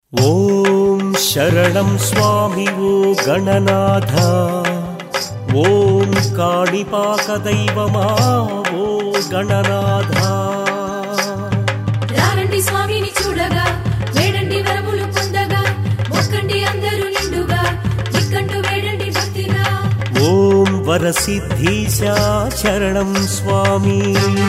ఓం శరణం స్వామి ఓ గణనాథ ఓం కాణిపాక దైవమా ఓ గణనాథ రారండి స్వామిని చూడగా వేడండి వరములు పొందగా మొక్కండి అందరూ నిండుగా దిక్కంటూ వేడండి భక్తిగా ఓం వరసిద్ధీశ శరణం స్వామి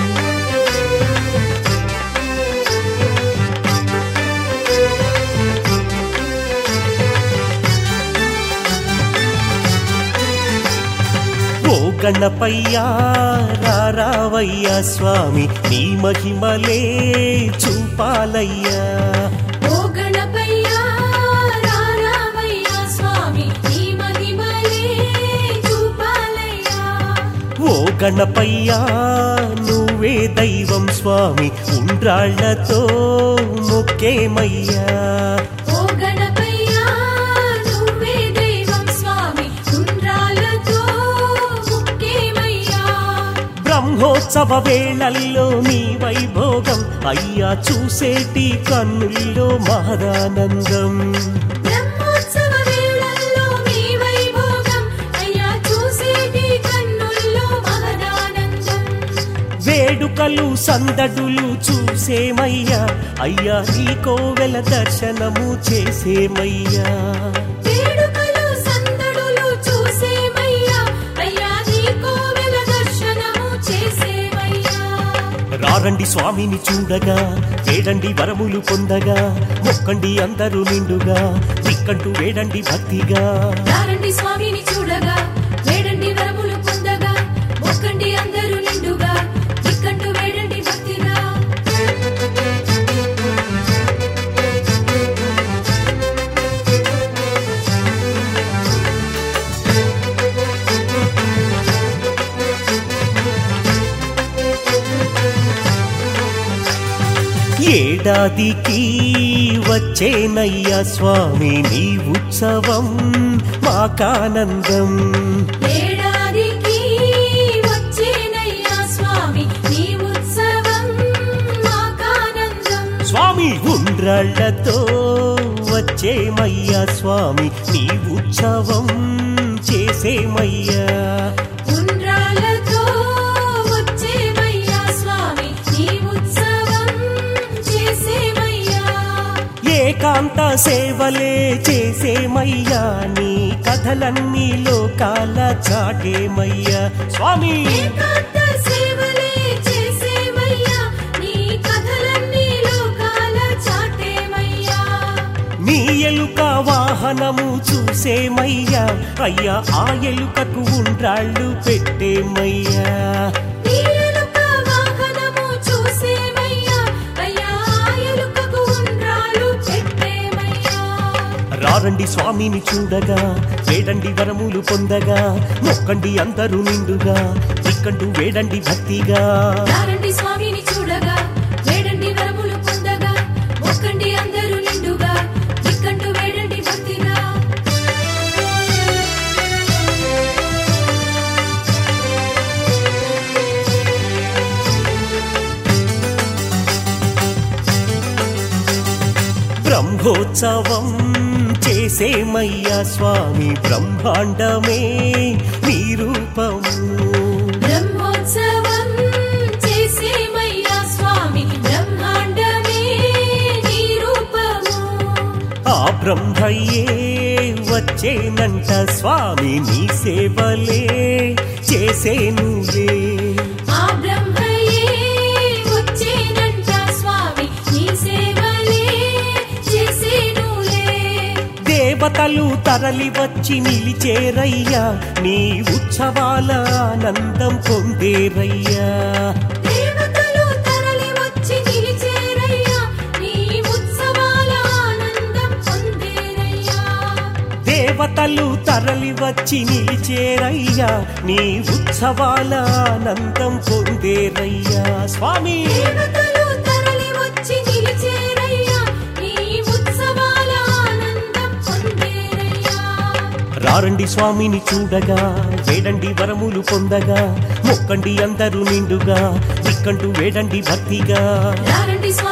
ఓ గణపయ్యా రారావయ్యా స్వామి నీ మహిమలే చూపాలయ్యా ఓ గణపయ్యా రారావయ్యా స్వామి నీ మహిమలే చూపాలయ్యా ఓ గణపయ్యా నువ్వే దైవం స్వామి ఉండ్రాళ్లతో మొక్కేమయ్యా ఓ గణపయ్యా నువ్వే దైవం స్వామి ఉండ్రాలతో ముక్కేమయ్యా బ్రహ్మోత్సవ వేళల్లో నీ వైభోగం అయ్యా చూసేటి కన్నుల్లో మహదానందం బ్రహ్మోత్సవ వేళల్లో మీ వైభోగం అయ్యా చూసేటి కన్నుల్లో మహదానందం వేడుకలు సందడులు చూసేమయ్యా అయ్యా నీ కోవెల దర్శనము చేసేమయ్యా వేడుకలు సందడులు చూసేమయ్యా అయ్యా నీ కోవెల దర్శనము చేసేమయ్యా రారండి స్వామిని చూడగా వేడండి వరములు పొందగా మొక్కండి అందరూ నిండుగా దిక్కంటూ వేడండి భక్తిగా రారండి స్వామిని చూడగా వేడండి వరములు పొందగా మొక్కండి అందరూ నిండుగా దిక్కంటూ వేడండి భక్తిగా ఏడాదికి వచ్చేనయ్యా స్వామి నీ ఉత్సవం మాకానందం ఏడాదికి వచ్చేనయ్యా స్వామి నీ ఉత్సవం మాకానందం స్వామి ఉండ్రాళ్లతో వచ్చేమయ్యా స్వామి నీ ఉత్సవం చేసేమయ్యా ఉండ్రాలతో వచ్చేమయ్యా స్వామి నీ ఉత్సవం చేసేమయ్యా ఏకాంత సేవలే చేసేమయ్యా నీ కథలన్నీ లోకాల చాటేమయ్యా స్వామి ఏకాంత సేవలే చేసేమయ్యా నీ కథలన్నీ లోకాల చాటేమయ్యా నీ ఎలుక వాహనము చూసేమయ్యా అయ్యా ఆ ఎలుకకు ఉండ్రాళ్ళు పెట్టేమయ్యా నీ ఎలుక వాహనము చూసేమయ్యా అయ్యా ఆ ఎలుకకు ఉండ్రాలు పెట్టేమయ్యా రారండి స్వామిని చూడగా వేడండి వరములు పొందగా మొక్కండి అందరూ నిండుగా దిక్కంటూ వేడండి భక్తిగా రారండి స్వామిని చూడగా వేడండి వరములు పొందగా మొక్కండి అందరూ నిండుగా దిక్కంటూ వేడండి భక్తిగా బ్రహ్మోత్సవం చేసేమయ్యా స్వామి బ్రహ్మాండమే నీ రూపము బ్రహ్మోత్సవం చేసేమయ్యా స్వామి బ్రహ్మాండమే నీ రూపము ఆ బ్రహ్మయ్యే వచ్చేనంట స్వామి నీ సేవలే చేసేనులే ఆ బ్రహ్మయే వచ్చేనంట స్వామి నీ సేవలే చేసేనులే దేవతలు తరలి వచ్చి నిలిచేరయ్యా నీ ఉత్సవాల ఆనందం పొందేరయ్యా దేవతలు తరలి వచ్చి నిలిచేరయ్యా నీ ఉత్సవాల ఆనందం పొందేరయ్యా దేవతలు తరలి వచ్చి నిలిచేరయ్యా నీ ఉత్సవాల ఆనందం పొందేరయ్యా స్వామి దేవతలు తరలి వచ్చి నిలిచేరయ్యా నీ ఉత్సవాల ఆనందం పొందేరయ్యా రారండి స్వామిని చూడగా వేడండి వరములు పొందగా మొక్కండి అందరూ నిండుగా దిక్కంటూ వేడండి భక్తిగా రారండి స్వామి